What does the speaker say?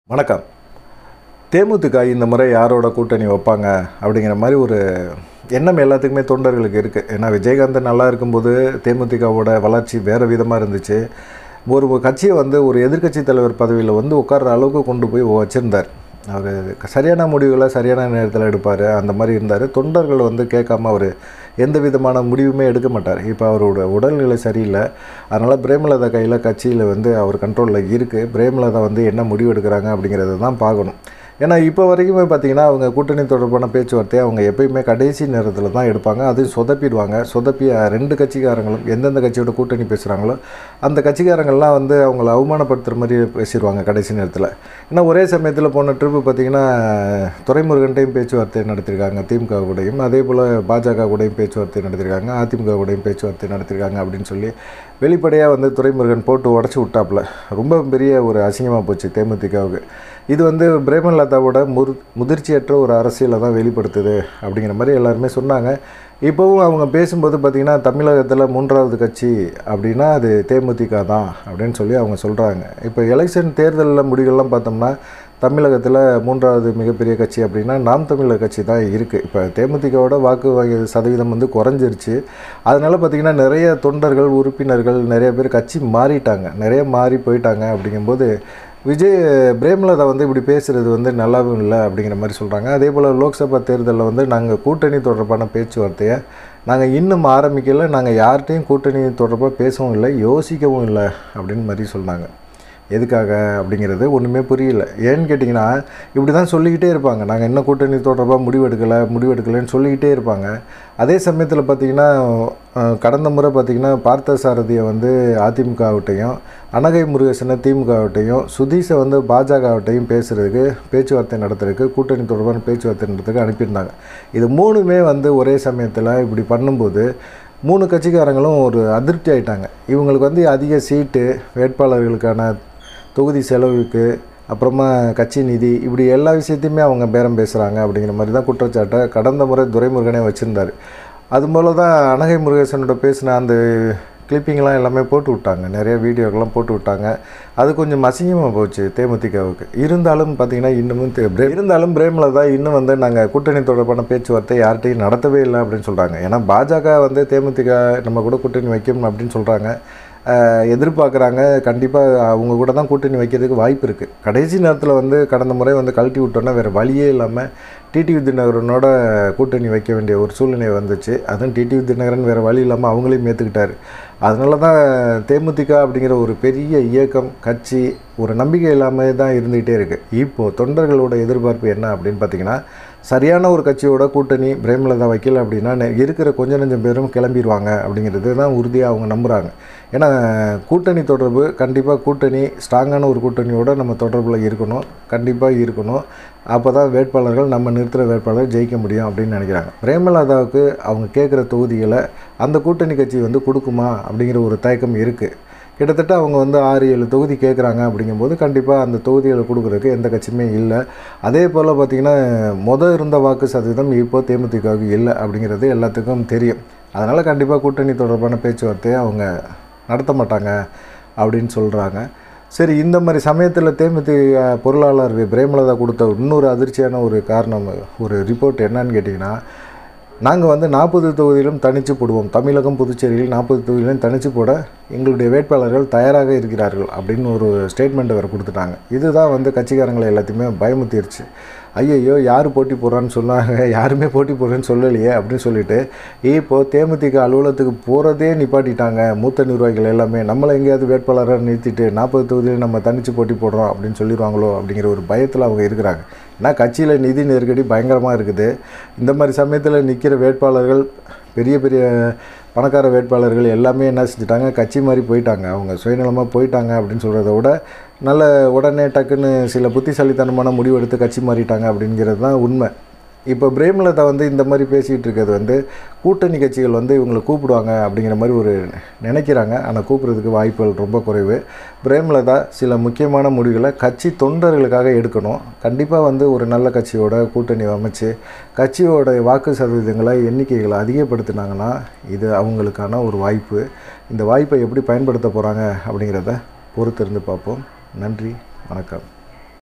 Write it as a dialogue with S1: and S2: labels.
S1: வணக்கம் தேமுதிக இந்த முறை யாரோட கூட்டணி வைப்பாங்க அப்படிங்கிற மாதிரி ஒரு எண்ணம் எல்லாத்துக்குமே தொண்டர்களுக்கு இருக்குது ஏன்னா விஜயகாந்த் நல்லா இருக்கும்போது தேமுதிகவோட வளர்ச்சி வேறு விதமாக இருந்துச்சு ஒரு கட்சியை வந்து ஒரு எதிர்க்கட்சி தலைவர் பதவியில் வந்து உட்கார்ற அளவுக்கு கொண்டு போய் வச்சுருந்தார் அவர் சரியான முடிவுகளை சரியான நேரத்தில் எடுப்பார் அந்த மாதிரி இருந்தார் தொண்டர்கள் வந்து கேட்காம அவர் எந்த விதமான முடிவுமே எடுக்க மாட்டார் இப்போ அவரோட உடல்நிலை சரியில்லை அதனால் பிரேமலதா கையில் கட்சியில் வந்து அவர் கண்ட்ரோலில் இருக்குது பிரேமலதா வந்து என்ன முடிவு எடுக்கிறாங்க அப்படிங்கிறத தான் பார்க்கணும் ஏன்னா இப்போ வரைக்குமே பார்த்தீங்கன்னா அவங்க கூட்டணி தொடர்பான பேச்சுவார்த்தையை அவங்க எப்பயுமே கடைசி நேரத்தில் தான் எடுப்பாங்க அதையும் சொதப்பிடுவாங்க சொதப்பி அஹ், ரெண்டு கட்சிக்காரங்களும் எந்தெந்த கட்சியோட கூட்டணி பேசுகிறாங்களோ அந்த கட்சிக்காரங்கள்லாம் வந்து அவங்கள அவமானப்படுத்துகிற மாதிரி பேசிடுவாங்க கடைசி நேரத்தில் ஏன்னா ஒரே சமயத்தில் போன ட்ரிப்பு பார்த்தீங்கன்னா துறைமுருகன்ட்டையும் பேச்சுவார்த்தை நடத்திருக்காங்க திமுக கூடயும் அதே போல் பாஜக கூடயும் பேச்சுவார்த்தை நடத்திருக்காங்க அதிமுக கூடயும் பேச்சுவார்த்தை நடத்திருக்காங்க அப்படின்னு சொல்லி வெளிப்படையாக வந்து துரைமுருகன் போட்டு உடச்சி விட்டாப்புல ரொம்ப பெரிய ஒரு அசிங்கமாக போச்சு தேமுதிகவுக்கு இது வந்து பிரேமலதாவோட முரு முதிர்ச்சியற்ற ஒரு அரசியலை தான் வெளிப்படுத்துது அப்படிங்கிற மாதிரி எல்லாருமே சொன்னாங்க இப்போவும் அவங்க பேசும்போது பார்த்திங்கன்னா தமிழகத்தில் மூன்றாவது கட்சி அப்படின்னா அது தேமுதிக தான் அப்படின்னு சொல்லி அவங்க சொல்கிறாங்க இப்போ எலெக்ஷன் தேர்தலில் முடிவுகள்லாம் பார்த்தோம்னா தமிழகத்தில் மூன்றாவது மிகப்பெரிய கட்சி அப்படின்னா நாம் தமிழர் கட்சி தான் இருக்குது இப்போ தேமுதிகவோட வாக்கு வகை சதவீதம் வந்து குறைஞ்சிருச்சு அதனால் பார்த்திங்கன்னா நிறைய தொண்டர்கள் உறுப்பினர்கள் நிறைய பேர் கட்சி மாறிட்டாங்க நிறைய மாறி போயிட்டாங்க அப்படிங்கும்போது விஜய் பிரேமலதா வந்து இப்படி பேசுகிறது வந்து நல்லாவும் இல்லை அப்படிங்கிற மாதிரி சொல்கிறாங்க அதே போல் லோக்சபா தேர்தலில் வந்து நாங்கள் கூட்டணி தொடர்பான பேச்சுவார்த்தையை நாங்கள் இன்னும் ஆரம்பிக்கல நாங்கள் யார்கிட்டையும் கூட்டணி தொடர்பாக பேசவும் இல்லை யோசிக்கவும் இல்லை அப்படின்னு மாதிரி சொன்னாங்க எதுக்காக அப்படிங்கிறது ஒன்றுமே புரியல ஏன்னு கேட்டிங்கன்னா இப்படி தான் சொல்லிக்கிட்டே இருப்பாங்க நாங்கள் என்ன கூட்டணி தொடர்பாக முடிவெடுக்கலை முடிவெடுக்கலைன்னு சொல்லிக்கிட்டே இருப்பாங்க அதே சமயத்தில் பார்த்திங்கன்னா அஹ், கடந்த முறை பார்த்திங்கன்னா பார்த்த சாரதியை வந்து அதிமுகவிட்டையும் அனகை முருகேசனை திமுகவிட்டையும் சுதீஷை வந்து பாஜகவிட்டையும் பேசுகிறதுக்கு பேச்சுவார்த்தை நடத்துறதுக்கு கூட்டணி தொடர்பான பேச்சுவார்த்தை நடத்துறதுக்கு அனுப்பியிருந்தாங்க இது மூணுமே வந்து ஒரே சமயத்தில் இப்படி பண்ணும்போது மூணு கட்சிக்காரங்களும் ஒரு அதிருப்தி ஆயிட்டாங்க இவங்களுக்கு வந்து அதிக சீட்டு வேட்பாளர்களுக்கான தொகுதி செலவுக்கு அப்புறமா கட்சி நிதி இப்படி எல்லா விஷயத்தையுமே அவங்க பேரம் பேசுகிறாங்க அப்படிங்கிற மாதிரி தான் குற்றச்சாட்டை கடந்த முறை துரைமுருகனே வச்சுருந்தார் அது போல தான் அனகை முருகேசனோட பேசின அந்த கிளிப்பிங்லாம் எல்லாமே போட்டு விட்டாங்க நிறைய வீடியோக்கெல்லாம் போட்டு விட்டாங்க அது கொஞ்சம் அசிங்கமாக போச்சு தேமுதிகவுக்கு இருந்தாலும் பார்த்தீங்கன்னா இன்னமும் தே- பிரே- இருந்தாலும் பிரேமில் தான் இன்னும் வந்து நாங்கள் கூட்டணி தொடர்பான பேச்சுவார்த்தை யார்கிட்டையும் நடத்தவே இல்லை அப்படின்னு சொல்கிறாங்க ஏன்னா பாஜக வந்து தேமுதிக நம்ம கூட கூட்டணி வைக்கணும் அப்படின்னு சொல்கிறாங்க எதிர்பார்க்குறாங்க கண்டிப்பாக அவங்க கூட தான் கூட்டணி வைக்கிறதுக்கு வாய்ப்பு இருக்குது கடைசி நேரத்தில் வந்து கடந்த முறை வந்து கழட்டி விட்டோன்னா வேறு வழியே இல்லாமல் டிடிவி தினகரனோட கூட்டணி வைக்க வேண்டிய ஒரு சூழ்நிலை வந்துச்சு அதுவும் டிடிவி தினகரன் வேறு வழி இல்லாமல் அவங்களையும் ஏற்றுக்கிட்டாரு அதனால தான் தேமுதிக அப்படிங்கிற ஒரு பெரிய இயக்கம் கட்சி ஒரு நம்பிக்கை இல்லாமல் தான் இருந்துகிட்டே இருக்குது இப்போது தொண்டர்களோட எதிர்பார்ப்பு என்ன அப்படின்னு பார்த்தீங்கன்னா சரியான ஒரு கட்சியோட கூட்டணி பிரேமலதா வைக்கல அப்படின்னா நெ- இருக்கிற கொஞ்ச நெஞ்சம் பேரும் கிளம்பிடுவாங்க அப்படிங்கிறது தான் உறுதியாக அவங்க நம்புகிறாங்க ஏன்னா கூட்டணி தொடர்பு கண்டிப்பாக கூட்டணி ஸ்ட்ராங்கான ஒரு கூட்டணியோட நம்ம தொடர்பில் இருக்கணும் கண்டிப்பாக இருக்கணும் அப்போ தான் வேட்பாளர்கள் நம்ம நிறுத்துகிற வேட்பாளர் ஜெயிக்க முடியும் அப்படின்னு நினைக்கிறாங்க பிரேமலதாவுக்கு அவங்க கேட்குற தொகுதிகளை அந்த கூட்டணி கட்சி வந்து கொடுக்குமா அப்படிங்கிற ஒரு தயக்கம் இருக்குது கிட்டத்தட்ட அவங்க வந்து ஆறு ஏழு தொகுதி கேட்குறாங்க அப்படிங்கும்போது கண்டிப்பாக அந்த தொகுதிகளை கொடுக்குறதுக்கு எந்த கட்சியுமே இல்லை அதே போல் பார்த்திங்கன்னா மொதல் இருந்த வாக்கு சதவீதம் இப்போ தேமுதிகவுக்கு இல்லை அப்படிங்கிறது எல்லாத்துக்கும் தெரியும் அதனால் கண்டிப்பாக கூட்டணி தொடர்பான பேச்சுவார்த்தையை அவங்க நடத்த மாட்டாங்க அப்படின்னு சொல்கிறாங்க சரி இந்த மாதிரி சமயத்தில் தேமுதிக பொருளாளர் வி- பிரேமலதா கொடுத்த இன்னொரு அதிர்ச்சியான ஒரு காரணம் ஒரு ரிப்போர்ட் என்னன்னு கேட்டிங்கன்னா நாங்கள் வந்து நாற்பது தொகுதியிலும் தனிச்சு போடுவோம் தமிழகம் புதுச்சேரியில் நாற்பது தொகுதியிலும் தனிச்சு போட எங்களுடைய வேட்பாளர்கள் தயாராக இருக்கிறார்கள் அப்படின்னு ஒரு ஸ்டேட்மெண்ட்டை வேறு கொடுத்துட்டாங்க இதுதான் வந்து கட்சிக்காரங்களை எல்லாத்தையுமே பயமுத்திருச்சு ஐயையோ யார் போட்டி போடுறான்னு சொன்னாங்க யாருமே போட்டி போடுறேன்னு சொல்லலையே அப்படின்னு சொல்லிட்டு இப்போ தேமுதிக அலுவலகத்துக்கு போகிறதே நிப்பாட்டிட்டாங்க மூத்த நிர்வாகிகள் எல்லாமே நம்மளை எங்கேயாவது வேட்பாளராக நிறுத்திட்டு நாற்பது தொகுதியில் நம்ம தனிச்சு போட்டி போடுறோம் அப்படின்னு சொல்லிடுவாங்களோ அப்படிங்கிற ஒரு பயத்தில் அவங்க இருக்கிறாங்க ஏன்னா கட்சியில் நிதி நெருக்கடி பயங்கரமாக இருக்குது இந்த மாதிரி சமயத்தில் நிற்கிற வேட்பாளர்கள் பெரிய பெரிய பணக்கார வேட்பாளர்கள் எல்லாமே என்ன செஞ்சுட்டாங்க கட்சி மாதிரி போயிட்டாங்க அவங்க சுயநலமாக போயிட்டாங்க அப்படின்னு சொல்கிறத விட நல்ல உடனே டக்குன்னு சில புத்திசாலித்தனமான முடிவெடுத்து கட்சி மாறிட்டாங்க அப்படிங்கிறது தான் உண்மை இப்போ பிரேமலதா வந்து இந்த மாதிரி பேசிகிட்டு இருக்கிறது வந்து கூட்டணி கட்சிகள் வந்து இவங்களை கூப்பிடுவாங்க அப்படிங்கிற மாதிரி ஒரு நினைக்கிறாங்க ஆனால் கூப்பிட்றதுக்கு வாய்ப்புகள் ரொம்ப குறைவு பிரேமலதா சில முக்கியமான முடிவுகளை கட்சி தொண்டர்களுக்காக எடுக்கணும் கண்டிப்பாக வந்து ஒரு நல்ல கட்சியோட கூட்டணி அமைச்சு கட்சியோட வாக்கு சதவீதங்களை எண்ணிக்கைகளை அதிகப்படுத்தினாங்கன்னா இது அவங்களுக்கான ஒரு வாய்ப்பு இந்த வாய்ப்பை எப்படி பயன்படுத்த போகிறாங்க அப்படிங்கிறத பொறுத்திருந்து பார்ப்போம் நன்றி வணக்கம்